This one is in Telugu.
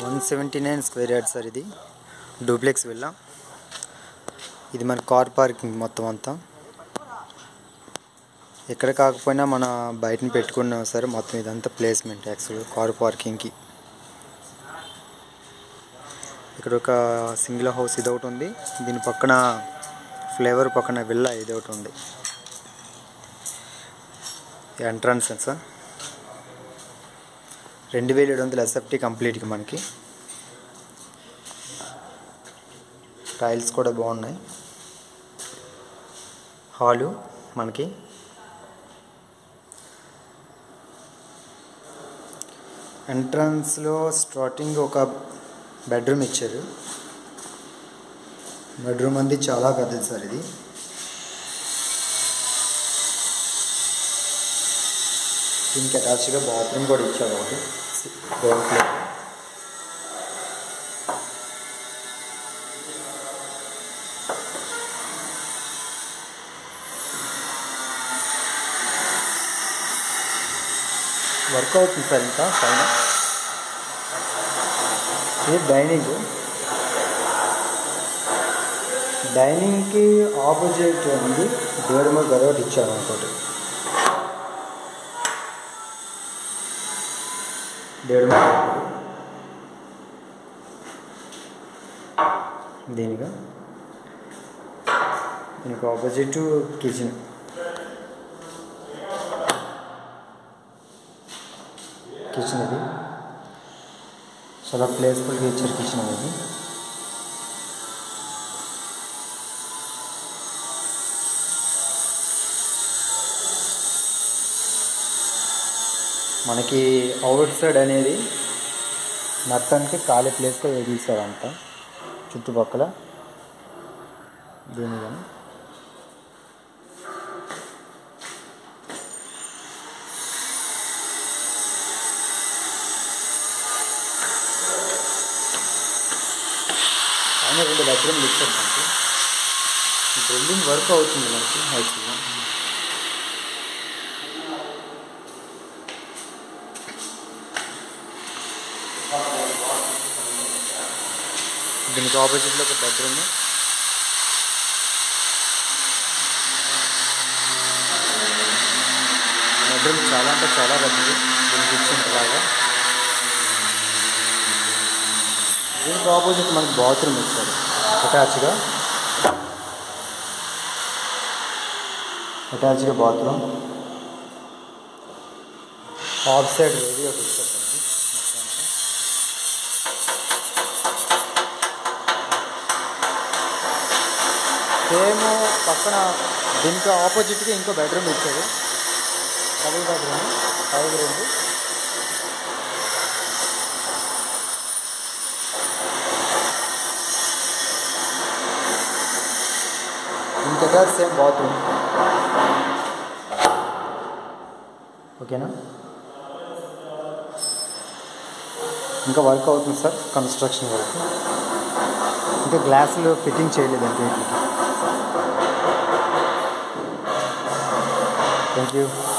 one seventy nine square yard sir ఇది డూప్లెక్స్ విల్లా ఇది మన కార్ పార్కింగ్ మొత్తం అంతా ఎక్కడ కాకపోయినా మన బయటని పెట్టుకున్నాం సరే మొత్తం ఇదంతా ప్లేస్మెంట్ యాక్చువల్గా కార్ పార్కింగ్కి ఇక్కడ ఒక సింగిల్ హౌస్ ఇది ఒకటి ఉంది దీని పక్కన ఫ్లేవర్ పక్కన విల్లా ఇది ఒకటి ఉంది ఎంట్రన్స్ సార్ రెండు వేల ఏడు వందల ఎస్ఎఫ్టీ కంప్లీట్గా మనకి టైల్స్ కూడా బాగున్నాయి హాలు మనకి ఎంట్రన్స్లో స్టార్టింగ్ ఒక బెడ్రూమ్ ఇచ్చారు బెడ్రూమ్ అంది చాలా పెద్దది సార్ ఇది దీనికి అటాచ్గా బాత్రూమ్ కూడా ఇచ్చారు ఒకటి గ్రౌండ్ ఫ్లోర్ వర్క్ అవుతుంది సార్ ఇంకా పైన ఇది డైనింగ్ డైనింగ్కి ఆపోజిట్ ఉంది గోడమ గడవటి ఇచ్చారు అనుకోటి డేడు దీనిగా దీనికి ఆపోజిట్ కిచెన్ కిచెన్ ఇది చాలా ప్లేస్ఫుల్గా ఇచ్చారు కిచెన్ అనేది మనకి అవుట్ సైడ్ అనేది మొత్తానికి ఖాళీ ప్లేస్గా వేసేసారంట చుట్టుపక్కల దీని కానీ పైన రెండు బెడ్రూమ్లు ఇచ్చారు మనకి బిల్డింగ్ వర్క్ అవుతుంది మనకి హైట్గా దీనికి ఆపోజిట్లో ఒక బెడ్రూమ్ బెడ్రూమ్ చాలా అంటే చాలా పెద్దది దీనికి ఇచ్చింది దీనికి ఆపోజిట్ మనకి బాత్రూమ్ ఇచ్చారు అటాచ్గా అటాచ్గా బాత్రూమ్ ఆఫ్ సైడ్ రెడీ ఒకటి ఇచ్చారు మనకి సేమ్ పక్కన దీనికి ఆపోజిట్గా ఇంకో బెడ్రూమ్ ఇచ్చారు డబుల్ బెడ్రూమ్ ఫైవ్ రెండు ఇంకొక సేమ్ బాత్రూమ్ ఓకేనా ఇంకా వర్క్ అవుతుంది సార్ కన్స్ట్రక్షన్ వర్క్ ఇంకా గ్లాసులు ఫిట్టింగ్ చేయలేదు ఇంకేంటి థ్యాంక్ యూ